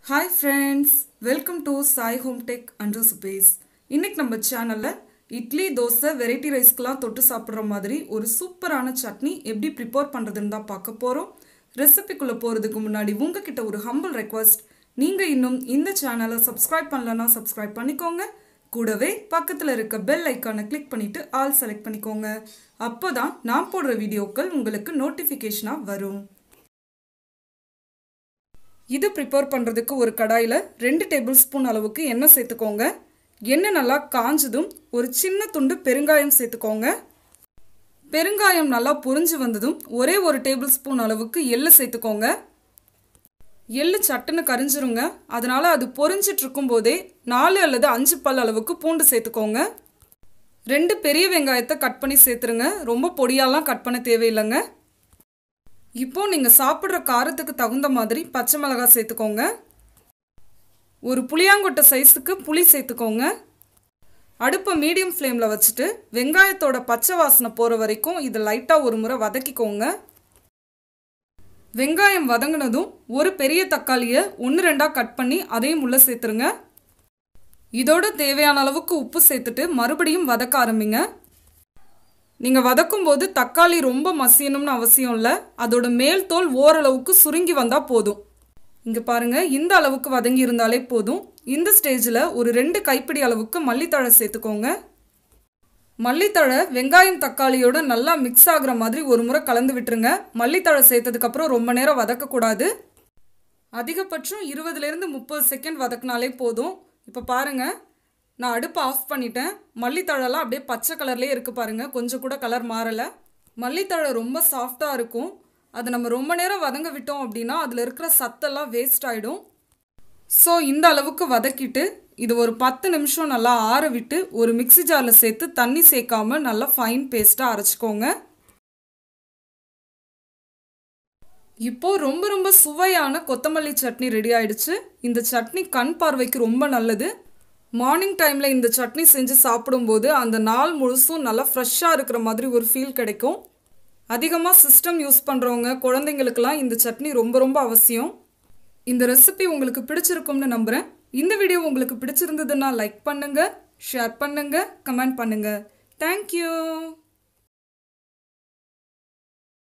hi friends welcome to Sai home tech and recipes இன்னைக்கு நம்ம சேனலில் இட்லி தோசை வெரைட்டி ரைஸ்க்கெலாம் தொட்டு சாப்பிட்ற மாதிரி ஒரு சூப்பரான சட்னி எப்படி ப்ரிப்பேர் பண்ணுறதுன்னு தான் பார்க்க போகிறோம் ரெசிபிக்குள்ளே போகிறதுக்கு முன்னாடி உங்ககிட்ட ஒரு ஹம்பிள் ரெக்வஸ்ட் நீங்கள் இன்னும் இந்த சேனலை சப்ஸ்கிரைப் பண்ணலன்னா சப்ஸ்கிரைப் பண்ணிக்கோங்க கூடவே பக்கத்தில் இருக்க பெல் ஐக்கானை கிளிக் பண்ணிவிட்டு ஆல் செலக்ட் பண்ணிக்கோங்க அப்போ தான் நான் போடுற வீடியோக்கள் உங்களுக்கு நோட்டிஃபிகேஷனாக வரும் இது ப்ரிப்பேர் பண்ணுறதுக்கு ஒரு கடாயில் ரெண்டு டேபிள் ஸ்பூன் அளவுக்கு எண்ணெய் சேர்த்துக்கோங்க எண்ணெய் நல்லா காஞ்சதும் ஒரு சின்ன துண்டு பெருங்காயம் சேர்த்துக்கோங்க பெருங்காயம் நல்லா பொரிஞ்சு வந்ததும் ஒரே ஒரு டேபிள் ஸ்பூன் அளவுக்கு எள்ளு சேர்த்துக்கோங்க எள்ளு சட்டுன்னு கரிஞ்சிருங்க அதனால அது பொரிஞ்சிட்டு இருக்கும்போதே நாலு அல்லது அஞ்சு பல் அளவுக்கு பூண்டு சேர்த்துக்கோங்க ரெண்டு பெரிய வெங்காயத்தை கட் பண்ணி சேர்த்துருங்க ரொம்ப பொடியாலாம் கட் பண்ண தேவையில்லைங்க இப்போ நீங்கள் சாப்பிட்ற காரத்துக்கு தகுந்த மாதிரி பச்சை மிளகாய் சேர்த்துக்கோங்க ஒரு புளியாங்கொட்டை சைஸுக்கு புளி சேர்த்துக்கோங்க அடுப்பை மீடியம் ஃப்ளேமில் வச்சுட்டு வெங்காயத்தோட பச்சை வாசனை போகிற வரைக்கும் இதை லைட்டாக ஒரு முறை வதக்கிக்கோங்க வெங்காயம் வதங்கினதும் ஒரு பெரிய தக்காளியை ஒன்று ரெண்டாக கட் பண்ணி அதையும் உள்ளே சேர்த்துருங்க இதோட தேவையான அளவுக்கு உப்பு சேர்த்துட்டு மறுபடியும் வதக்க ஆரம்பிங்க நீங்கள் வதக்கும் போது தக்காளி ரொம்ப மசியணும்னு அவசியம் இல்லை அதோட மேல் தோல் ஓரளவுக்கு சுருங்கி வந்தால் போதும் இங்கே பாருங்கள் இந்த அளவுக்கு வதங்கி இருந்தாலே போதும் இந்த ஸ்டேஜில் ஒரு ரெண்டு கைப்பிடி அளவுக்கு மல்லித்தழை சேர்த்துக்கோங்க மல்லித்தழை வெங்காயம் தக்காளியோட நல்லா மிக்ஸ் ஆகுற மாதிரி ஒரு முறை கலந்து விட்டுருங்க மல்லித்தழை சேர்த்ததுக்கப்புறம் ரொம்ப நேரம் வதக்கக்கூடாது அதிகபட்சம் இருபதுலேருந்து முப்பது செகண்ட் வதக்குனாலே போதும் இப்போ பாருங்கள் நான் அடுப்பை ஆஃப் பண்ணிட்டேன் மல்லித்தழெல்லாம் அப்படியே பச்சை கலர்லேயே இருக்குது பாருங்கள் கொஞ்சம் கூட கலர் மாறலை மல்லித்தழை ரொம்ப சாஃப்டாக இருக்கும் அதை நம்ம ரொம்ப நேரம் வதங்க விட்டோம் அப்படின்னா அதில் இருக்கிற சத்தெல்லாம் வேஸ்ட் ஆகிடும் ஸோ இந்த அளவுக்கு வதக்கிட்டு இது ஒரு பத்து நிமிஷம் நல்லா ஆற விட்டு ஒரு மிக்சி ஜாரில் சேர்த்து தண்ணி சேர்க்காம நல்லா ஃபைன் பேஸ்ட்டாக அரைச்சிக்கோங்க இப்போ ரொம்ப ரொம்ப சுவையான கொத்தமல்லி சட்னி ரெடி ஆயிடுச்சு இந்த சட்னி கண் பார்வைக்கு ரொம்ப நல்லது மார்னிங் டைமில் இந்த சட்னி செஞ்சு சாப்பிடும்போது அந்த நாள் முழுசும் நல்லா ஃப்ரெஷ்ஷாக இருக்கிற மாதிரி ஒரு ஃபீல் கிடைக்கும் அதிகமாக சிஸ்டம் யூஸ் பண்ணுறவங்க குழந்தைங்களுக்கெல்லாம் இந்த சட்னி ரொம்ப ரொம்ப அவசியம் இந்த ரெசிபி உங்களுக்கு பிடிச்சிருக்கும்னு நம்புகிறேன் இந்த வீடியோ உங்களுக்கு பிடிச்சிருந்ததுன்னா லைக் பண்ணுங்கள் ஷேர் பண்ணுங்கள் கமெண்ட் பண்ணுங்கள் தேங்க்யூ